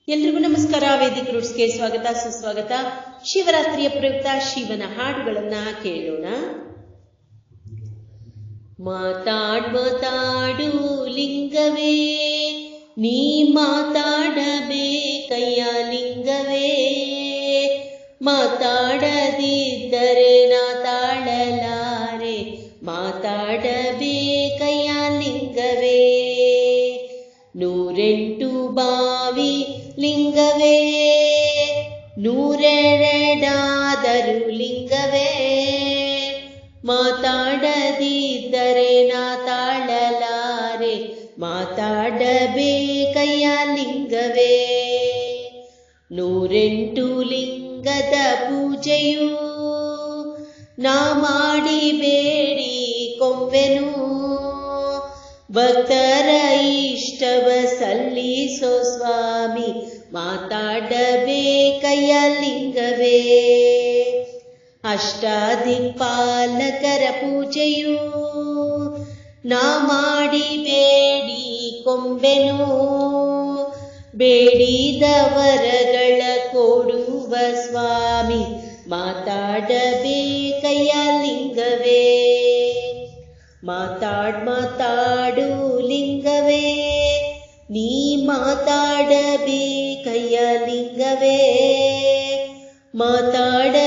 ಎಲ್ರಿಗೂ ನಮಸ್ಕಾರ ವೇದಿಕ ರೂಟ್ಸ್ಗೆ ಸ್ವಾಗತ ಸುಸ್ವಾಗತ ಶಿವರಾತ್ರಿಯ ಪ್ರಯುಕ್ತ ಶಿವನ ಹಾಡುಗಳನ್ನ ಕೇಳೋಣ ಮಾತಾಡ್ ಮಾತಾಡು ಲಿಂಗವೇ ನೀ ಮಾತಾಡಬೇಕಯ್ಯ ಲಿಂಗವೇ ಮಾತಾಡದಿದ್ದರೆ ನಾ ತಾಳಲಾರೆ ಮಾತಾಡಬೇಕಯ್ಯ ಲಿಂಗವೇ ನೂರೆಂಟು ಬಾವಿ ಲಿಂಗವೇ ನೂರೆರಡಾದರೂ ಲಿಂಗವೇ ಮಾತಾಡದಿದ್ದರೆ ನಾ ತಾಳಲಾರೆ ಮಾತಾಡಬೇಕಯ್ಯ ಲಿಂಗವೇ ನೂರೆಂಟು ಲಿಂಗದ ಪೂಜೆಯು ನಾ ಮಾಡಿ ಬೇಡಿ ಕೊಂಬೆನು ಭಕ್ತರ ಇಷ್ಟವ ಸಲ್ಲಿಸೋ ಸ್ವಾಮಿ ಮಾತಾಡಬೇಕಯ್ಯ ಲಿಂಗವೇ ಅಷ್ಟಾದಿಕ್ಪಾಲಕರ ಪೂಜೆಯು ನಾ ಮಾಡಿ ಬೇಡಿ ಕೊಂಬೆನು ಬೇಡಿದ ವರಗಳ ಕೊಡುವ ಸ್ವಾಮಿ ಮಾತಾಡಬೇಕಯ್ಯ ಲಿಂಗವೇ ಮಾತಾಡ್ ಮಾತಾಡು ಲಿಂಗವೇ ನೀ ಮಾತಾಡಬೇಕಯ್ಯ ಲಿಂಗವೇ ಮಾತಾಡದಿದ್ದರೆ